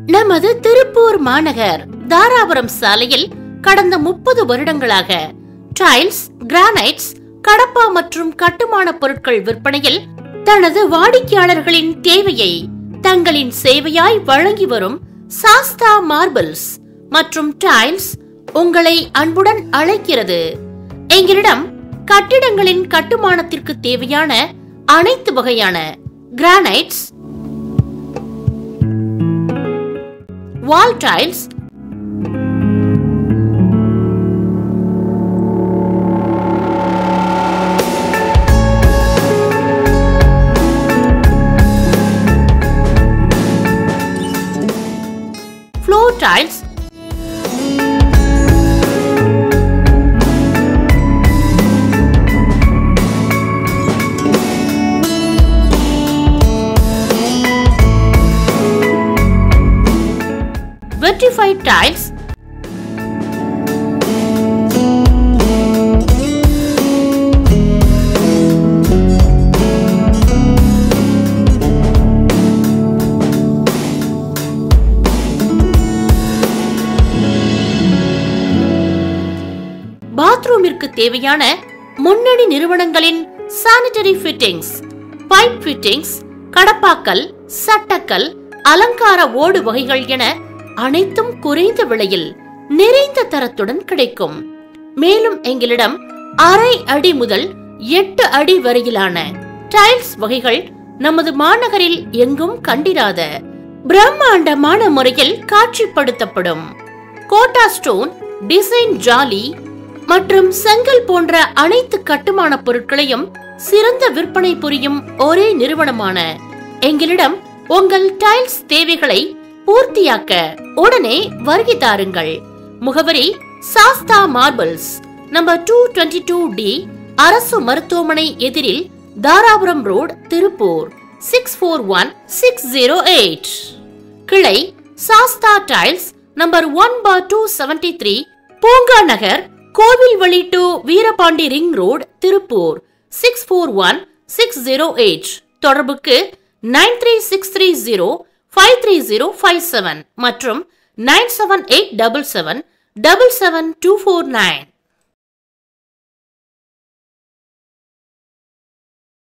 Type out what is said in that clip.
நமது திருப்பூர் மாநகர் தாராபுரம் சாலையில் கடந்த முப்பது வருடங்களாக டைல்ஸ் கிரானைட்ஸ் கடப்பா மற்றும் கட்டுமான பொருட்கள் விற்பனையில் தனது வாடிக்கையாளர்களின் தேவையை தங்களின் சேவையாய் வழங்கி வரும் சாஸ்தா மார்பிள்ஸ் மற்றும் டைல்ஸ் உங்களை அன்புடன் அழைக்கிறது எங்களிடம் கட்டிடங்களின் கட்டுமானத்திற்கு தேவையான அனைத்து வகையான granites wall tiles floor tiles vitrified tiles பாத்ரூமிற்கு தேவையான முன்னணி நிறுவனங்களின் சானிட்டரி ஃபிட்டிங்ஸ் பைப் ஃபிட்டிங்ஸ் கடப்பாக்கல் சட்டக்கல் அலங்கார ஓடு வகைகள் என அனைத்தும் குறைந்த விலையில் நிறைந்த தரத்துடன் கிடைக்கும் மேலும் எங்களிடம் அரை அடி முதல் எட்டு அடி வரையிலான டைல்ஸ் வகைகள் நமது மாநகரில் எங்கும் கண்டிராத பிரம்மாண்டமான முறையில் காட்சிப்படுத்தப்படும் கோட்டா ஸ்டோன் டிசைன் ஜாலி மற்றும் செங்கல் போன்ற அனைத்து கட்டுமான பொருட்களையும் சிறந்த விற்பனை புரியும் ஒரே நிறுவனமான எங்களிடம் உங்கள் டைல்ஸ் தேவைகளை பூர்த்தியாக்க உடனே வருகை தாருங்கள் முகவரி Sastha marbles number two twenty two D அரசு மருத்துவமனை எதிரில் Dharapuram road Tiruppur six four one six zero eight கிளை Sastha tiles number one four two seventy three பூங்கா நகர் Kovilvazhi to Veerapandi ring road Tiruppur six four one six zero eight தொடர்புக்கு nine three six three zero five three zero five seven மற்றும் nine seven eight double seven double seven two four nine